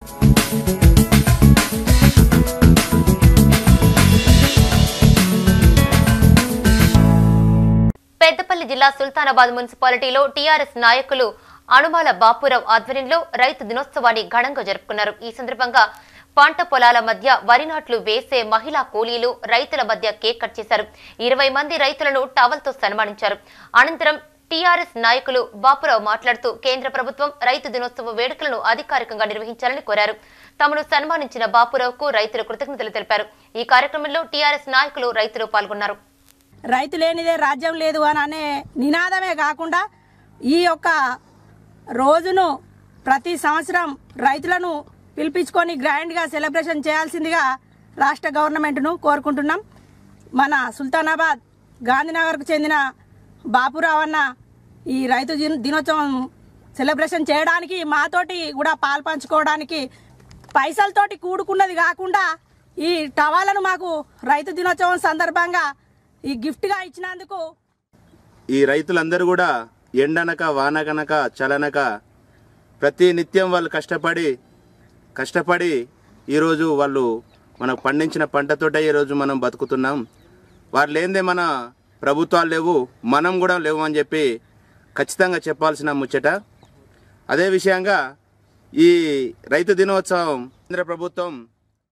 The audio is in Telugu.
పెద్దపల్లి జిల్లా సుల్తానాబాద్ మున్సిపాలిటీలో టీఆర్ఎస్ నాయకులు అనుమాల బాపురావు ఆధ్వర్యంలో రైతు దినోత్సవాన్ని ఘనంగా జరుపుకున్నారు ఈ సందర్భంగా పంట పొలాల మధ్య వరి నాట్లు వేసే మహిళా కూలీలు రైతుల మధ్య కేక్ కట్ చేశారు ఇరవై మంది రైతులను టవల్తో సన్మానించారు అనంతరం టీఆర్ఎస్ నాయకులు బాపురావు మాట్లాడుతూ కేంద్ర ప్రభుత్వం రైతు దినోత్సవ వేడుకలను అధికారికంగా నిర్వహించాలని కోరారు తమను సన్మానించిన బాపురావుకు రైతులు కృతజ్ఞతలు తెలిపారు ఈ కార్యక్రమంలో టీఆర్ఎస్ నాయకులు రైతులు పాల్గొన్నారు రైతు లేనిదే రాజ్యం లేదు అని అనే నినాదమే కాకుండా ఈ యొక్క రోజును ప్రతి సంవత్సరం రైతులను పిలిపించుకొని గ్రాండ్గా సెలబ్రేషన్ చేయాల్సిందిగా రాష్ట్ర గవర్నమెంట్ను కోరుకుంటున్నాం మన సుల్తానాబాద్ గాంధీనగర్కు చెందిన బాపురావు అన్న ఈ రైతు దిన- దినోత్సవం సెలబ్రేషన్ చేయడానికి మాతోటి కూడా పాలు పంచుకోవడానికి పైసలతోటి కూడుకున్నది కాకుండా ఈ టవాలను మాకు రైతు దినోత్సవం సందర్భంగా ఈ గిఫ్ట్గా ఇచ్చినందుకు ఈ రైతులందరూ కూడా ఎండనక వానకనక చలనక ప్రతి నిత్యం వాళ్ళు కష్టపడి కష్టపడి ఈరోజు వాళ్ళు మనకు పండించిన పంటతోటే ఈరోజు మనం బతుకుతున్నాం వారు లేనిదే మన ప్రభుత్వాలు లేవు మనం కూడా లేవు అని చెప్పి ఖచ్చితంగా చెప్పాల్సిన ముచ్చట అదే విషయంగా ఈ రైతు దినోత్సవం కేంద్ర ప్రభుత్వం